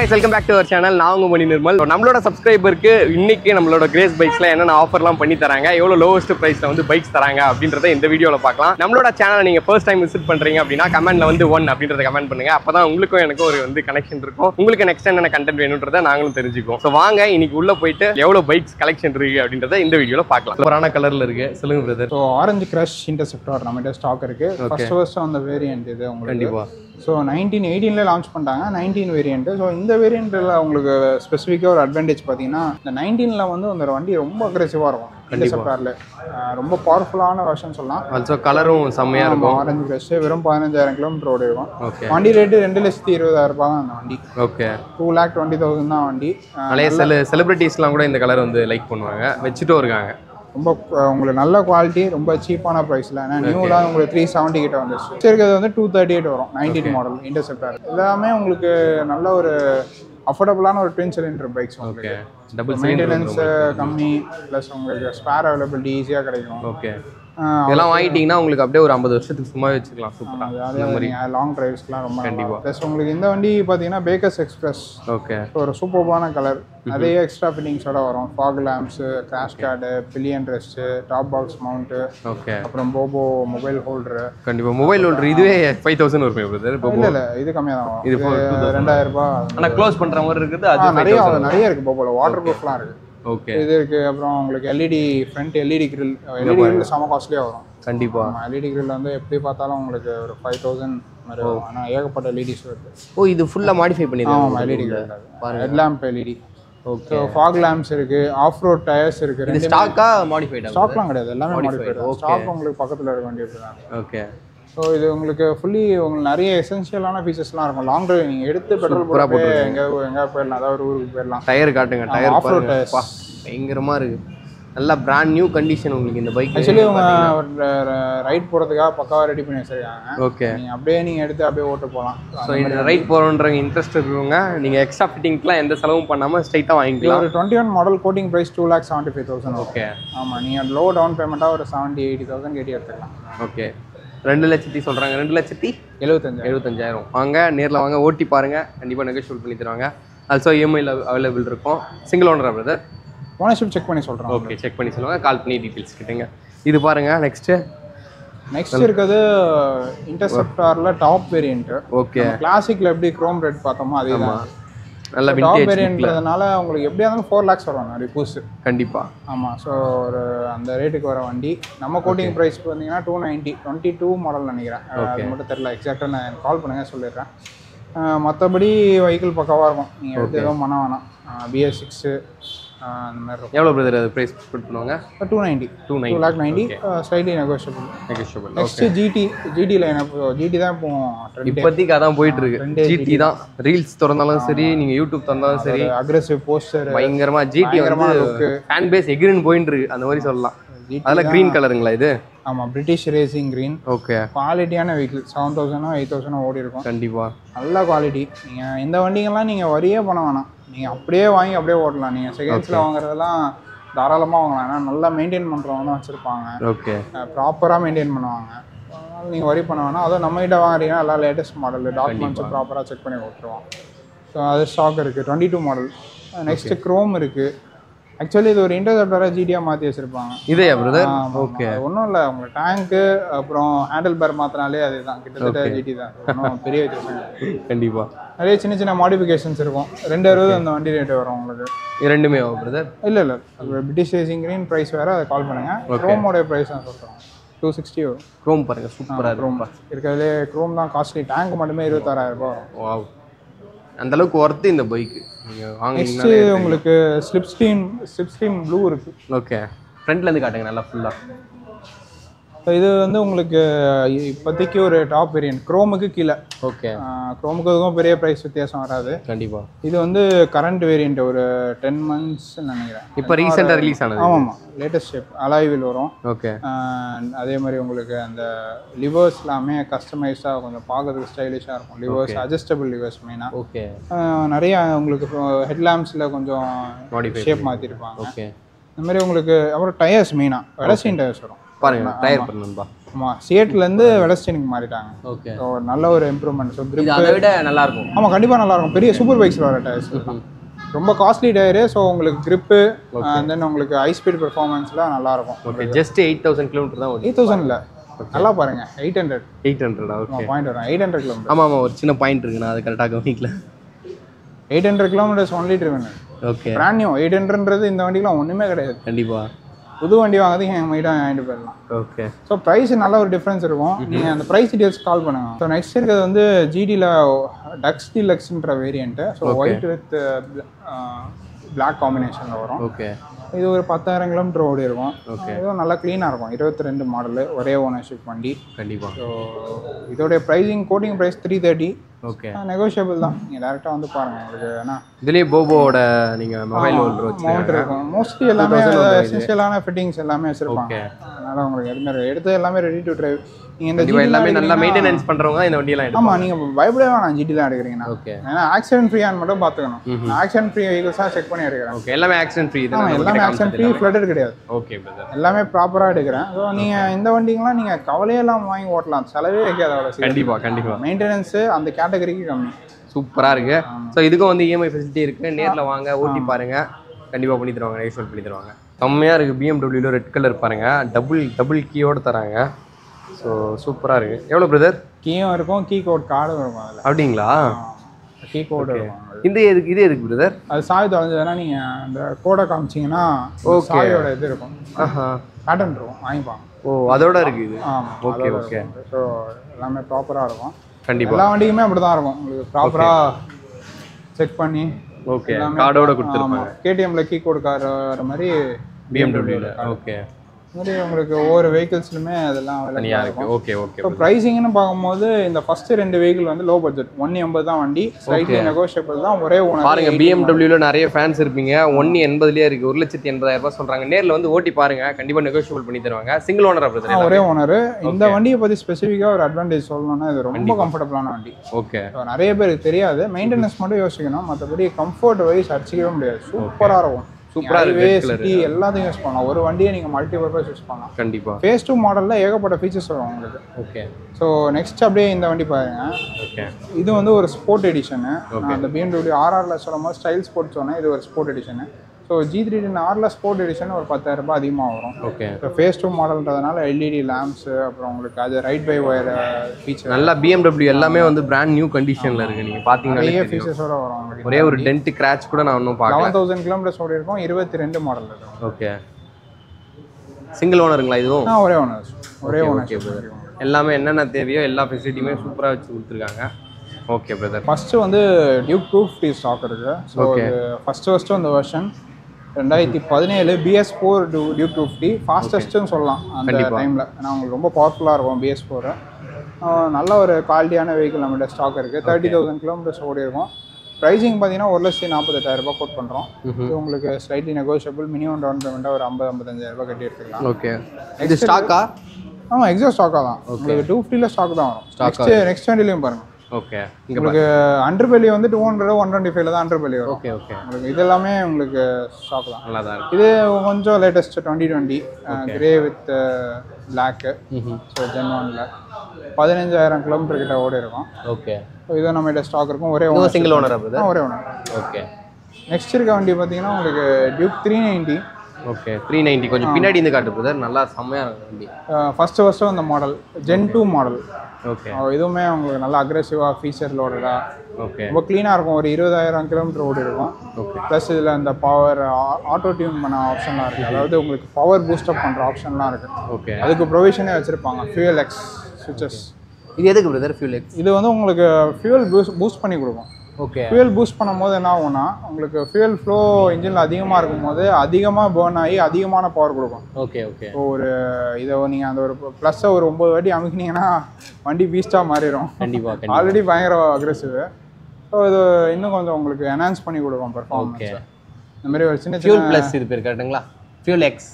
Guys welcome back to our channel நான் உங்க மணி நிர்மல் நம்மளோட சப்ஸ்கிரைபருக்கு இன்னைக்கு நம்மளோட கிரேஸ் பைக்ஸ்ல என்னென்ன ஆஃபர்லாம் பண்ணி தராங்க எவ்வளவு லோவஸ்ட் பிரைஸ்ல வந்து பைக்ஸ் தராங்க அப்படின்றத இந்த வீடியோல பார்க்கலாம் நம்மளோட சேனலை நீங்க ஃபர்ஸ்ட் டைம் விசிட் பண்றீங்க அப்படின்னா கமெண்ட்ல வந்து ஒன் அப்படின்றத கமெண்ட் பண்ணுங்க அப்பதான் உங்களுக்கும் எனக்கும் ஒரு வந்து கனெக்ஷன் இருக்கும் உங்களுக்கு நெக்ஸ்ட் என்னென்ன கண்டென்ட் வேணுன்றத நாங்களும் தெரிஞ்சுக்குவோம் ஸோ வாங்க இன்னைக்கு உள்ள போயிட்டு எவ்வளவு பைக்ஸ் கலெக்ஷன் இருக்கு அப்படின்றத இந்த வீடியோல பார்க்கலாம் சூப்பரான கலர்ல இருக்கு சொல்லுங்க brother so orange crush interceptor நம்மகிட்ட ஸ்டாக் இருக்கு ஃபர்ஸ்ட் ஃபர்ஸ்ட் அந்த வேரியன்ட் இது உங்களுக்கு கண்டிப்பா ஸோ நைன்டீன் எயிட்டீன்ல லான்ச் பண்ணிட்டாங்க நைன்டீன் வேரியன்ட் ஸோ இந்த வேரியண்ட்டில் உங்களுக்கு ஸ்பெசிஃபிக்காக ஒரு அட்வான்டேஜ் பார்த்தீங்கன்னா இந்த நைன்டீனில் வந்து அந்த வண்டி ரொம்ப அக்ரெசிவாக இருக்கும் இன்டர்செப்டாரில் ரொம்ப பவர்ஃபுல்லான வருஷன் சொல்லலாம் ஆல்சோ கலரும் செம்மையா இருக்கும் ஆரஞ்சு கிரஷ் வெறும் பதினஞ்சாயிரம் கிலோமீட்டர் ஓடி இருக்கும் ஓகே வண்டி ரேட்டு ரெண்டு லட்சத்தி இருபதாயிரம் ரூபாய் தான் அந்த வண்டி okay two lakh twenty thousand தான் வண்டி அஹ் நிறைய செல செலிபிரிட்டிஸ்லாம் கூட இந்த கலர் வந்து லைக் பண்ணுவாங்க வச்சுட்டும் இருக்காங்க ரொம்ப அஹ், உங்களுக்கு நல்ல குவாலிட்டி ரொம்ப சீப்பான ப்ரைஸில் ஏன்னா நியூலாம் உங்களுக்கு த்ரீ செவன்ட்டி கிட்ட வந்துச்சு வச்சிருக்கிறது வந்து டூ தேர்ட்டி எயிட் வரும் நைன்டீன் மாடல் இன்டர்செப்டார் எல்லாமே உங்களுக்கு நல்ல ஒரு அஃபோர்டபுளான ஒரு ட்வின் சிலிண்டர் பைக்ஸ் உங்களுக்கு ஓகே டபுள் மெயின்டெனன்ஸ் கம்மி ப்ளஸ் உங்களுக்கு ஸ்பேர் அவைலபிலிட்டி ஈஸியாக கிடைக்கும் ஓகே அஹ், இதெல்லாம் வாங்கிட்டீங்கன்னா உங்களுக்கு அப்படியே ஒரு ஐம்பது வருஷத்துக்கு சும்மா வச்சுக்கலாம் சூப்பரா அதாவது நீங்கள் லாங் டிரைவ்ஸ்க்குலாம் ரொம்ப கண்டிப்பா. ப்ளஸ் உங்களுக்கு இந்த வண்டி பார்த்தீங்கன்னா பேக்கர்ஸ் எக்ஸ்பிரஸ் ஓகே ஒரு சூப்பர்பான கலர் நிறைய எக்ஸ்ட்ரா ஃபிட்டிங்ஸோட வரும் fog lamps crash guard pillion rest top box mount okay அப்புறம் போபோ மொபைல் ஹோல்டரு கண்டிப்பா மொபைல் ஹோல்டர் இதுவே ஃபைவ் தௌசண்ட் வருமே பிரதர் இப்போ இல்ல இல்ல இது கம்மியாக தான் வரும் இது இது ரெண்டாயிரம் ரூபாய் ஆனா க்ளோஸ் பண்ற மாதிரி இருக்குது ஆ, அது நிறைய நிறைய இருக்கு போபோல வாட்டர் ப்ரூஃப்லாம் இருக்கு ஓகே இது இருக்கு அப்புறம் உங்களுக்கு LED front LED grill LED grill செம காஸ்ட்லியாக வரும் கண்டிப்பா எல்இடி கிரில் வந்து எப்படி பார்த்தாலும் உங்களுக்கு ஒரு ஃபைவ் தௌசண்ட் மாதிரி வரும் ஆனால் ஏகப்பட்ட எல்இடிஸ் வருது ஓ இது ஃபுல்லா மாடிஃபை ஆமாம் பண்ணிருக்காங்க LED grill head lamp LED okay so fog lamps இருக்கு ஆஃப் ரோட் டயர்ஸ் இருக்கு இது ரெண்டு ஸ்டாக்கா மாடிஃபைடா ஸ்டாக்லாம் கிடையாது எல்லாமே மாடிஃபைடு okay. ஸ்டாக் உங்களுக்கு பக்கத்தில் இருக்க வேண்டிய தான் ஓகே ஸோ இது உங்களுக்கு ஃபுல்லி உங்களுக்கு நிறைய எசென்ஷியலான ஃபீச்சர்ஸ்லாம் இருக்கும் லாங் டிரைவ் நீங்கள் எடுத்து பெட்ரோல் Super ஆ போட்டு எங்கே எங்கே போயிடலாம் அதாவது ஒரு ஊருக்கு போயிடலாம் டயர் காட்டுங்க டயர் off-road பாருங்க tires. பா, பயங்கரமா இருக்கு நல்லா பிராண்ட் நியூ கண்டிஷன் உங்களுக்கு இந்த பைக் ஆக்சுவலி அவங்க ரைட் போகிறதுக்காக பக்காவாக ரெடி பண்ணி வச்சிருக்காங்க ஓகே நீங்கள் அப்படியே நீங்கள் எடுத்து அப்படியே ஓட்டு போகலாம் ஸோ இந்த ரைட் போகிறோன்றவங்க இன்ட்ரெஸ்ட் இருக்கவங்க நீங்கள் எக்ஸ்ட்ரா ஃபிட்டிங்க்குலாம் எந்த செலவும் பண்ணாமல் ஸ்ட்ரைட்டாக வாங்கிக்கலாம் ஒரு twenty one model quoting price two lakh seventy five thousand okay ஆமாம் நீங்கள் லோ டவுன் பேமெண்ட்டாக ஒரு செவன்ட்டி எயிட்டி தௌசண்ட் கேட்டி எடுத்துக்கலாம் ஓகே ரெண்டு லட்சத்தி சொல்கிறாங்க ரெண்டு லட்சத்தி எழுபத்தஞ்சு எழுபத்தஞ்சாயிரம் வாங்க நேரில் வாங்க ஓட்டி பாருங்க கண்டிப்பாக நெகோஷியபிள் பண்ணி தருவாங்க ஆல்சோ இஎம்ஐயில் அவைலபிள் இருக்கும் சிங்கிள் ஓனரா பிரதர் ஓனர்ஷிப் செக் பண்ணி சொல்கிறோம் ஓகே செக் பண்ணி சொல்லுவாங்க கால் பண்ணி டீட்டெயில்ஸ் கிட்டங்க இது பாருங்க நெக்ஸ்ட்டு நெக்ஸ்ட் இருக்கிறது இன்டர்செப்டாரில் டாப் வேரியன்ட்டு ஓகே கிளாசிக்கில் எப்படி க்ரோம் ரெட் பார்த்தோமோ அதே தான் நல்ல டாப் விண்டேஜ் வேரியன்ட்ன்றதுனால உங்களுக்கு எப்படியா இருந்தாலும் ஃபோர் லேக்ஸ் வரும் நிறைய புதுசு கண்டிப்பாக ஆமாம் ஸோ ஒரு அந்த ரேட்டுக்கு வர வண்டி நம்ம கோட்டிங் ப்ரைஸ் பார்த்தீங்கன்னா two ninety twenty two model நினைக்கிறேன் அது மட்டும் தெரியல எக்ஸாக்டாக நான் கால் பண்ணுங்க சொல்லிடுறேன் மற்றபடி வெஹிக்கிள் பக்காவாக இருக்கும் நீங்கள் எடுத்து எதுவும் பண்ண வேணாம் பிஎஸ் சிக்ஸு அந்த மாதிரி இருக்கும் எவ்வளோ பிரதர் அது ப்ரைஸ் புட் பண்ணுவாங்க two ninety two two nine lakh ninety slightly negotiable negotiable next GT ஜிடியில் என்ன ஜிடி தான் இப்போ ட்ரெண்ட் இப்போதைக்கு அதான் போயிட்டு இருக்கு ரெண்டே ஜிடி தான் ரீல்ஸ் திறந்தாலும் சரி நீங்க யூடியூப் திறந்தாலும் சரி அக்ரெசிவ் போஸ்டர் பயங்கரமா ஜிடி பயங்கரமா வந்து look. ஃபேன் பேஸ் எகிரின்னு போயிட்டு இருக்கு அந்த மாதிரி சொல்லலாம் GT அதெல்லாம் கிரீன் கலருங்களா இது ஆமாம் பிரிட்டிஷ் ரேசிங் க்ரீன் ஓகே குவாலிட்டியான வெஹிக்கிள் செவன் தௌசண்டோ எயிட் தௌசண்டோ ஓடி இருக்கும் கண்டிப்பா நல்ல குவாலிட்டி நீங்கள் இந்த வண்டிங்கெல்லாம் நீங்கள் வரியே பண்ண வேணாம் நீங்கள் அப்படியே வாங்கி அப்படியே ஓட்டலாம் நீங்கள் செகண்ட்ஸில் வாங்குறதெல்லாம் தாராளமாக வாங்கலாம் ஏன்னா நல்லா மெயின்டைன் பண்ணுறவங்க தான் வச்சுருப்பாங்க ஓகே ப்ராப்பராக மெயின்டைன் பண்ணுவாங்க அதனால் நீங்கள் வரி பண்ண வேணாம் அதுவும் நம்ம கிட்ட வாங்குறீங்கன்னா எல்லாம் லேட்டஸ்ட் மாடல் டாக்குமெண்ட்ஸ் ப்ராப்பராக செக் பண்ணி ஓட்டுருவோம் ஸோ அது ஸ்டாக் இருக்குது twenty two model next chrome இருக்குது ஆக்சுவலி இது ஒரு இன்டர்செப்டராக ஜிடியாக மாற்றி வச்சுருப்பாங்க இதே பிரதர் ஓகே ஒன்றும் இல்லை உங்கள் டேங்க்கு அப்புறம் ஹேண்டில் பேர் மாற்றினாலே அதுதான் கிட்டத்தட்ட ஜிடி தான் ஒன்றும் பெரிய வித்தியாசம் இல்லை கண்டிப்பா நிறைய சின்ன சின்ன மாடிஃபிகேஷன்ஸ் இருக்கும் ரெண்டு அறுபது அந்த வண்டி ரேட்டு வரும் உங்களுக்கு இது ரெண்டுமே பிரதர் இல்லை இல்லை பிரிட்டிஷ் ரேசிங் கிரீன் ப்ரைஸ் வேறு அதை கால் பண்ணுங்கள் க்ரோமோட ப்ரைஸ் தான் சொல்கிறோம் டூ சிக்ஸ்டி வரும் க்ரோம் பாருங்க சூப்பரா க்ரோம் இருக்கும் இருக்கிறதுலே க்ரோம் தான் காஸ்ட்லி டேங்க் மட்டுமே இருபத்தாறாயிரம் ரூபாய் வரும் வாவ் அந்த அளவுக்கு ஒர்த்து இந்த பைக் நீங்க நெக்ஸ்ட்டு வாங்கினீங்கன்னா உங்களுக்கு slip steam slip steam blue இருக்குது ஓகே ஃப்ரண்ட்ல இருந்து காட்டுங்க நல்லா ஃபுல்லா ஸோ இது வந்து உங்களுக்கு இப்போதைக்கு ஒரு டாப் வேரியன்ட் க்ரோமுக்கு கீழே ஓகே க்ரோமுக்கு இதுக்கும் பெரிய ப்ரைஸ் வித்தியாசம் வராது கண்டிப்பா இது வந்து கரண்ட் வேரியன்ட் ஒரு டென் மந்த்ஸ் நினைக்கிறேன் இப்போ ரீசெண்டா ரிலீஸ் ஆனது ஆமாம் லேட்டஸ்ட் ஷேப் அலாய்வில் வரும் ஓகே ஆஹ் அதே மாதிரி உங்களுக்கு அந்த லிவர்ஸ் எல்லாமே கஸ்டமைஸ்டாக கொஞ்சம் பார்க்கறதுக்கு ஸ்டைலிஷாக இருக்கும் லிவர்ஸ் அட்ஜஸ்டபிள் லிவர்ஸ் மெயினாக ஓகே நிறைய உங்களுக்கு ஹெட்லாம்ப்ஸில் கொஞ்சம் Modify ஷேப் மாற்றிருப்பாங்க ஓகே இந்த மாதிரி உங்களுக்கு அப்புறம் டயர்ஸ் மெயினாக வெலசின் டயர்ஸ் வரும் பாருங்க டயர் பாருங்க நண்பா ஆமாம் சியேட்லேருந்து வெலஸ்டினுக்கு மாறிட்டாங்க ஓகே ஸோ நல்ல ஒரு இம்ப்ரூவ்மெண்ட் ஸோ இது grip அதை விட நல்லா இருக்கும் ஆமாம் கண்டிப்பாக நல்லா இருக்கும் பெரிய சூப்பர் பைக்ஸில் வர டயர்ஸ் ரொம்ப காஸ்ட்லி டயரு ஸோ உங்களுக்கு grip தென் உங்களுக்கு ஹை ஸ்பீட் பெர்ஃபார்மன்ஸ்லாம் நல்லா இருக்கும் okay just eight thousand kilometre தான் ஓடி எயிட் தௌசண்ட்ல நல்லா பாருங்க எயிட் ஹண்ட்ரட் எயிட் ஹண்ட்ரடா ஓகே பாயிண்ட் வரும் எயிட் ஹண்ட்ரட் கிலோமீட்டர் ஆமா ஆமா ஒரு சின்ன பாயிண்ட் இருக்கு நான் அது கரெக்டாக கவனிக்கல eight hundred kilometres only driven okay brand new eight ஹண்ட்ரட்ன்றது இந்த வண்டிக்கெலாம் ஒன்றுமே கிடையாது கண்டிப்பா புது வண்டி வாங்குறதுக்கு எங்கள் மைட்டாக வாங்கிட்டு போயிடலாம் ஓகே ஸோ ப்ரைஸ் நல்ல ஒரு டிஃப்ரென்ஸ் இருக்கும் நீங்கள் அந்த ப்ரைஸ் டீடைல்ஸ் கால் பண்ணுங்க ஸோ நெக்ஸ்ட் இருக்கிறது வந்து ஜிடியில் டக்ஸ் டிலக்ஸ்ன்ற variant so white with black காம்பினேஷனில் வரும் ஓகே இது ஒரு பத்தாயிரம் கிலோமீட்டர் ஓடி இருக்கும் Okay. இதுவும் நல்லா க்ளீனாக இருக்கும் இருபத்தி ரெண்டு மாடலு ஒரே ஓனர்ஷிப் வண்டி கண்டிப்பா ஸோ இதோடைய pricing quoting price three thirty okay negotiable தான் நீங்கள் டேரெக்டாக வந்து பாருங்கள் உங்களுக்கு ஏன்னா இதுலயே போபோவோட நீங்க மொபைல் ஹோல்டர் வச்சு மவுண்ட் இருக்கும் மோஸ்ட்லி எல்லாமே எசென்ஷியலான ஃபிட்டிங்ஸ் எல்லாமே வச்சிருப்பாங்க ஓகே அதனால உங்களுக்கு எதுவுமே எடுத்து எல்லாமே ரெடி டு டிரைவ் நீங்கள் இந்த கண்டிப்பா GT எல்லாமே லாம் நல்லா எடுக்கிறீங்கன்னா- மெயின்டெனன்ஸ் பண்றவங்க தான் இந்த வண்டியெல்லாம் எடுப்பாங்க ஆமா நீங்க பயப்படவே வேணாம் ஜிடிலாம் எடுக்கிறீங்கன்னா ஓகே ஏன்னா ஆக்சிடென்ட் ஃப்ரீயான்னு மட்டும் பார்த்துக்கணும் ஆக்சிடென்ட் ஃப்ரீ வெஹிக்கிள்ஸாக செக் பண்ணி எடுக்கிறேன் ஓகே எல்லாமே ஆக்சிடென்ட் ஃப்ரீ ஆமா எல்லாமே ஆக்சிடென்ட் ஃப்ரீ ஃப்ளட்டட் கிடையாது ஓகே பிரதர் எல்லாமே ப்ராப்பராக எடுக்கிறேன் ஸோ நீங்கள் இந்த வண்டிங்கெலாம் நீங்கள் கவலையே இல்லாமல் வாங்கி ஓட்டலாம் செலவே வைக்காத அவ்வளோ சீக்கிரம் கண்டிப்பா கண்டிப்பா மெயின்டெனன்ஸு அந்த கேட்டகரிக்கு கம்மி சூப்பரா இருக்கு ஸோ இதுக்கும் வந்து இஎம்ஐ ஃபெசிலிட்டி இருக்கு நேர்ல வாங்க ஓட்டி பாருங்க கண்டிப்பா பண்ணி தருவாங்க நெகோஷியேட் பண்ணி தருவாங்க செம்மையா இருக்கு பிஎம்டபிள்யூல ரெட் கலர் பாருங்க டபுள் டபுள் கீயோட தராங்க ஸோ சூப்பரா இருக்கு எவ்வளோ பிரதர் கீயும் இருக்கும் கீ கோட் கார்டும் இருக்கும் அதில் அப்படிங்களா கீ கோடு இருக்கும் இந்த எதுக்கு இது எதுக்கு பிரதர் அது சாய் தொலைஞ்சதுன்னா நீங்கள் அந்த கோடை காமிச்சிங்கன்னா Okay. சாயோட இது இருக்கும் ஆஹா பேட்டர்ன் இருக்கும் வாங்கிப்பாங்க ஓ அதோட இருக்கு இது ஆமாம் ஓகே ஓகே ஸோ எல்லாமே ப்ராப்பராக இருக்கும் கண்டிப்பா எல்லா வண்டிக்குமே அப்படி தான் இருக்கும் உங்களுக்கு ப்ராப்பராக செக் பண்ணி ஓகே கார்டோட கொடுத்துருப்பாங்க கேடிஎம்ல கீ கோடு கார் வர மாதிரி பிஎம்டபிள்யூல ஓகே இந்த மாதிரி உங்களுக்கு ஒவ்வொரு வெஹிக்கிள்ஸ்லுமே அதெல்லாம் தனியா available இருக்கு இருக்கும் ஓகே ஓகே இப்போ ப்ரைஸிங்னு பார்க்கும்போது இந்த ஃபர்ஸ்ட் ரெண்டு வெஹிக்கிள் வந்து லோ பட்ஜெட் ஒன் எண்பது தான் வண்டி ஸ்லைட்லி நெகோஷியபிள் தான் ஒரே ஓனர் பாருங்க பிஎம்டபிள்யூல நிறைய ஃபேன்ஸ் இருப்பீங்க ஒன்னு எண்பதுலயே இருக்கு ஒரு லட்சத்தி எண்பதாயிரம் ரூபாய் சொல்றாங்க நேர்ல வந்து ஓட்டி பாருங்க கண்டிப்பா நெகோஷியபிள் பண்ணி தருவாங்க சிங்கிள் ஓனர் பிரதர் ஒரே ஓனர் இந்த வண்டியை பத்தி ஸ்பெசிஃபிக்காக ஒரு அட்வான்டேஜ் சொல்லணும்னா இது ரொம்ப கம்ஃபர்டபுளான வண்டி ஓகே So, நிறைய பேருக்கு தெரியாது மெயின்டெனன்ஸ் மட்டும் யோசிக்கணும் மற்றபடி கம்ஃபர்ட் வைஸ் அடிச்சிக்கவே முடியாது சூப்பராக இருக்கும் சூப்பரா இருக்கு, ஹைவே red colour. சிட்டி எல்லாத்தையும் யூஸ் பண்ணலாம் ஒரு வண்டியை நீங்கள் மல்டி பர்பஸ் யூஸ் பண்ணலாம் கண்டிப்பா ஃபேஸ் டூ மாடலில் ஏகப்பட்ட ஃபீச்சர்ஸ் வரும் உங்களுக்கு ஓகே ஸோ நெக்ஸ்ட் அப்படியே இந்த வண்டி பாருங்க ஓகே இது வந்து ஒரு ஸ்போர்ட் எடிஷனு நான் அந்த பிஎம்டபிள்யூ ஆர்ஆரில் சொல்லும் போது ஸ்டைல் ஸ்போர்ட் சொன்னேன் இது ஒரு sport edition so G three ten ஆரில் ஸ்போர்ட் எடிஷன் ஒரு பத்தாயிரம் ரூபாய் அதிகமாக வரும் ஓகே இப்போ ஃபேஸ் டூ மாடல்ன்றதுனால எல்இடி லேம்ப்ஸு அப்புறம் உங்களுக்கு அது ரைட் பை ஒயர் ஃபீச்சர் நல்லா பிஎம்டபிள்யூ எல்லாமே வந்து பிராண்ட் நியூ கண்டிஷன்ல இருக்கு நீங்க பாத்தீங்கன்னா நிறைய ஃபீச்சர்ஸோட வரும் உங்களுக்கு ஒரே ஒரு டென்ட் கிராச் கூட நான் இன்னும் பார்க்கல லெவன் தௌசண்ட் கிலோமீட்டர்ஸ் ஓடி இருக்கும் இருபத்தி ரெண்டு மாடல் இருக்கும் ஓகே சிங்கிள் ஓனருங்களா இதுவும் ஆ ஒரே ஓனர் ஒரே ஓனர் ஓகே பிரதர் எல்லாமே என்னென்ன தேவையோ எல்லா ஃபெசிலிட்டியுமே சூப்பரா வச்சு கொடுத்துருக்காங்க ஓகே பிரதர் ஃபஸ்ட்டு வந்து டியூக் டூ ஃபிஃப்டி ஸ்டாக் இருக்குது ஸோ இது ஃபஸ்ட்டு ஃபஸ்ட்டு அந்த வெர்ஷன் ரெண்டாயிரத்தி பதினேழு BS four two Duke two fifty ஃபாஸ்டஸ்ட்டுன்னு சொல்லலாம் அந்த டைமில் ஏன்னா உங்களுக்கு ரொம்ப பவர்ஃபுல்லாக இருக்கும் பிஎஸ் ஃபோரு நல்ல ஒரு குவாலிட்டியான வெஹிக்கிள் நம்மகிட்ட ஸ்டாக் இருக்குது தேர்ட்டி தௌசண்ட் கிலோமீட்டர்ஸ் ஓடி இருக்கும் ப்ரைஸிங் பார்த்தீங்கன்னா ஒரு லட்சத்தி நாற்பத்தெட்டாயிரம் ரூபாய் கோட் பண்ணுறோம் இது உங்களுக்கு ஸ்லைட்லி நெகோஷியபிள் மினிமம் டவுன் பேமெண்ட்டாக ஒரு ஐம்பது ஐம்பத்தஞ்சாயிரம் ரூபாய் கட்டி எடுத்துக்கலாம் ஓகே இது ஸ்டாக்கா ஆமாம் எக்ஸாக்ட் ஸ்டாக்காக தான் உங்களுக்கு டூ ஃபிஃப்டியில் ஸ்டாக் தான் வரும் நெக்ஸ்ட் நெக்ஸ்ட் வண்டிலையும் பாருங்கள் ஓகே இங்க உங்களுக்கு அண்டர் பெலி வந்து டூ ஹண்ட்ரட் ஒன் டுவெண்ட்டி ஃபைவ்ல தான் அண்டர் பெலி வரும் ஓகே ஓகே உங்களுக்கு இது எல்லாமே உங்களுக்கு ஸ்டாக் தான் நல்லா தான் இருக்கு இது கொஞ்சம் latest twenty twenty grey with black ம்ஹும். ஸோ ஜென் ஒன்ல பதினஞ்சாயிரம் கிலோமீட்டர் கிட்ட ஓடி இருக்கும் ஓகே ஸோ இது நம்மகிட்ட ஸ்டாக் இருக்கும் ஒரே இதுவும் ஓனர் சிங்கிள் ஓனரா பிரதர் ஒரே ஓனர் ஓகே நெக்ஸ்ட் இருக்க வண்டி பார்த்தீங்கன்னா உங்களுக்கு Duke three ninety okay three ninety கொஞ்சம் பின்னாடி இருந்து காட்டு பிரதர் நல்லா செம்மையா இருக்கு வண்டி ஃபஸ்ட்டு ஃபஸ்ட்டு அந்த model gen two model okay இதுவுமே உங்களுக்கு நல்லா அக்ரெசிவாக ஃபீச்சர் லோடடாக ஓகே ரொம்ப க்ளீனாக இருக்கும் ஒரு இருபதாயிரம் கிலோமீட்டர் ஓடி இருக்கும் ஓகே ப்ளஸ் இதில் அந்த பவர் ஆட்டோ டியூன் பண்ண ஆப்ஷன்லாம் இருக்குது அதாவது உங்களுக்கு பவர் பூஸ்டப் பண்ணுற ஆப்ஷன்லாம் இருக்குது ஓகே அதுக்கு ப்ரொவிஷனே வச்சுருப்பாங்க ஃபியூயல் எக்ஸ் சுவிச்சஸ் இது எதுக்கு பிரதர் ஃபியூல் எக்ஸ் இது வந்து உங்களுக்கு ஃபியூயல் பூஸ்ட் பூஸ்ட் பண்ணி கொடுக்கும் ஓகே ஃபியூயல் பூஸ்ட் பண்ணும்போது என்ன ஆகும்னா உங்களுக்கு ஃபியூயல் ஃப்ளோ இன்ஜினில் அதிகமாக இருக்கும்போது அதிகமாக பேர்ன் ஆகி அதிகமான பவர் கொடுக்கும் ஓகே ஓகே இப்போ ஒரு இதை நீங்கள் அந்த ஒரு ப்ளஸ்ஸை ஒரு ஒம்பது வாட்டி அமுக்கினீங்கன்னா வண்டி பீஸ்டாக மாறிடும் கண்டிப்பா கண்டிப்பா ஆல்ரெடி பயங்கர அக்ரெசிவ் ஸோ இது இன்னும் கொஞ்சம் உங்களுக்கு என்ஹான்ஸ் பண்ணி கொடுக்கும் ஓகே பர்ஃபார்மன்ஸ் இந்த மாதிரி ஒரு சின்ன ஃபியூல் சின்ன ப்ளஸ் இது பேர் கரெக்டுங்களா ஃபியூல் எக்ஸ்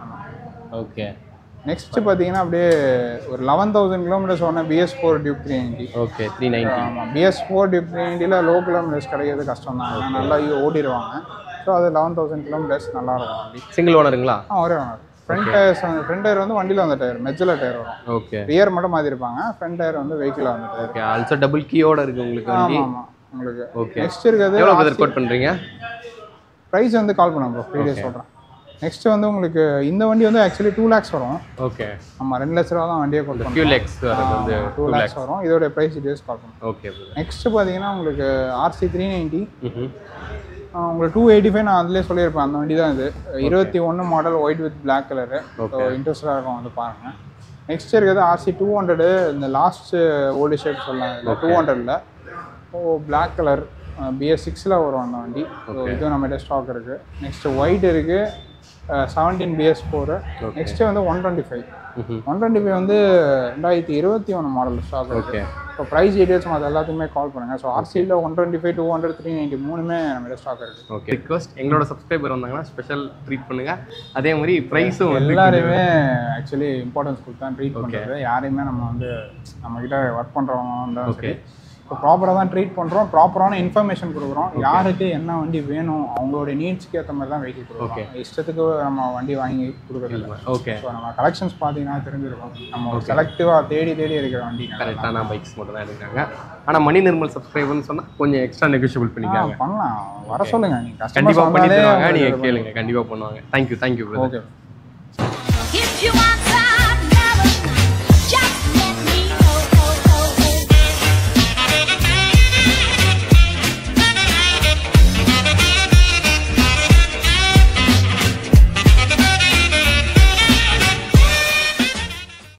ஓகே நெக்ஸ்ட் பார்த்தீங்கன்னா அப்படியே ஒரு லெவன் தௌசண்ட் கிலோமீட்டர்ஸ் ஓன BS four Duke three ninety okay three ninety ஆமாம் பிஎஸ் ஃபோர் டியூப் த்ரீ நைன்ட்டியில் லோ கிலோமீட்டர்ஸ் கிடைக்கிறது கஷ்டம் தான் ஏன்னா நல்லா ஓடிடுவாங்க ஸோ அது லெவன் தௌசண்ட் கிலோமீட்டர்ஸ் நல்லா இருக்கும் வண்டி சிங்கிள் ஓனருங்களா ஆ ஒரே ஓனர் ஃப்ரண்ட் டயர்ஸ் வந்து ஃப்ரண்ட் டயர் வந்து வண்டியில் வந்த டயர் மெஜில் டயர் வரும் ஓகே ரியர் மட்டும் மாற்றிருப்பாங்க ஃப்ரண்ட் டயர் வந்து வெஹிக்கிளில் வந்த டயர் ஓகே ஆல்சோ டபுள் கீயோட இருக்கு உங்களுக்கு வண்டி ஆமாம் ஆமாம் உங்களுக்கு ஓகே நெக்ஸ்ட் இருக்கிறது எவ்வளோ பிரதர் கோட் பண்ணுறீங்க ப்ரைஸ் வந்து கால் பண்ணுங்க ப்ரோ த்ரீ டேஸ் சொல்கிறேன் நெக்ஸ்ட் வந்து உங்களுக்கு இந்த வண்டி வந்து ஆக்சுவலி டூ லேக்ஸ் வரும் ஓகே ஆமாம் ரெண்டு லட்ச ரூபா தான் வண்டியை கொண்டு ஃபியூல் எக்ஸ் வரது வந்து டூ லேக்ஸ் வரும் இதோட ப்ரைஸ் டீடைல்ஸ் கால் பண்ணுங்க ஓகே பிரதர் நெக்ஸ்ட் பார்த்தீங்கன்னா உங்களுக்கு ஆர்சி த்ரீ நைன்ட்டி ம் உங்களுக்கு டூ எயிட்டி ஃபைவ் நான் அதிலே சொல்லியிருப்பேன் அந்த வண்டி தான் இது இருபத்தி ஒன்று model white with black colour so இன்ட்ரெஸ்டாக இருக்கும் வந்து பாருங்கள் நெக்ஸ்ட் இருக்கிறது ஆர்சி டூ ஹண்ட்ரடு இந்த லாஸ்ட் ஓல்டு ஷேப் சொல்லலாம் இல்லை டூ ஹண்ட்ரடில் ஓ பிளாக் கலர் பிஎஸ் சிக்ஸில் வரும் அந்த வண்டி ஸோ இதுவும் நம்மகிட்ட ஸ்டாக் இருக்குது நெக்ஸ்ட் ஒயிட் இருக்குது செவன்டீன் பிஎஸ் ஃபோரு நெக்ஸ்ட்டு வந்து ஒன் டுவெண்ட்டி ஃபைவ் ம் ஒன் டுவெண்ட்டி ஃபைவ் வந்து ரெண்டாயிரத்தி இருபத்தி ஒன்று மாடல் ஸ்டாக் இருக்குது ஓகே ஸோ ப்ரைஸ் டீடைல்ஸ் மற்ற எல்லாத்துக்குமே கால் பண்ணுங்கள் ஸோ ஆர்சியில் one twenty five two hundred three ninety மூணுமே நம்மகிட்ட ஸ்டாக் இருக்குது ஓகே ரிக்வஸ்ட் எங்களோட சப்ஸ்கிரைபர் வந்தாங்கன்னா ஸ்பெஷல் ட்ரீட் பண்ணுங்க அதே மாதிரி ப்ரைஸும் வந்து எல்லாரையுமே ஆக்சுவலி இம்பார்ட்டன்ஸ் கொடுத்து தான் ட்ரீட் பண்ணுறது யாரையுமே நம்ம வந்து நம்மக்கிட்ட ஒர்க் பண்ணுறவங்க இருந்தாலும் சரி இப்போ ப்ராப்பராக தான் ட்ரீட் பண்ணுறோம் ப்ராப்பரான இன்ஃபர்மேஷன் கொடுக்குறோம் யாருக்கு என்ன வண்டி வேணும் அவங்களோட நீட்ஸ்க்கு ஏற்ற மாதிரி தான் வெஹிக்கிள் கொடுக்குறோம் இஷ்டத்துக்கு நம்ம வண்டி வாங்கி கொடுக்குறது ஓகே ஸோ நம்ம கலெக்ஷன்ஸ் பார்த்தீங்கன்னா தெரிஞ்சிருக்கும் நம்ம செலக்டிவாக தேடி தேடி இருக்கிற வண்டி கரெக்டான பைக்ஸ் மட்டும் தான் எடுக்கிறாங்க ஆனால் மணி நிர்மல் சப்ஸ்கிரைபர்னு சொன்னால் கொஞ்சம் எக்ஸ்ட்ரா நெகோஷியபிள் பண்ணிக்காங்க பண்ணலாம் வர சொல்லுங்க நீங்கள் கண்டிப்பாக கஸ்டமர்ஸ் பண்ணி வந்தாலே தருவாங்க நீங்கள் கேளுங்க கண்டிப்பாக பண்ணுவாங்க thank you thank you brother okay If you want some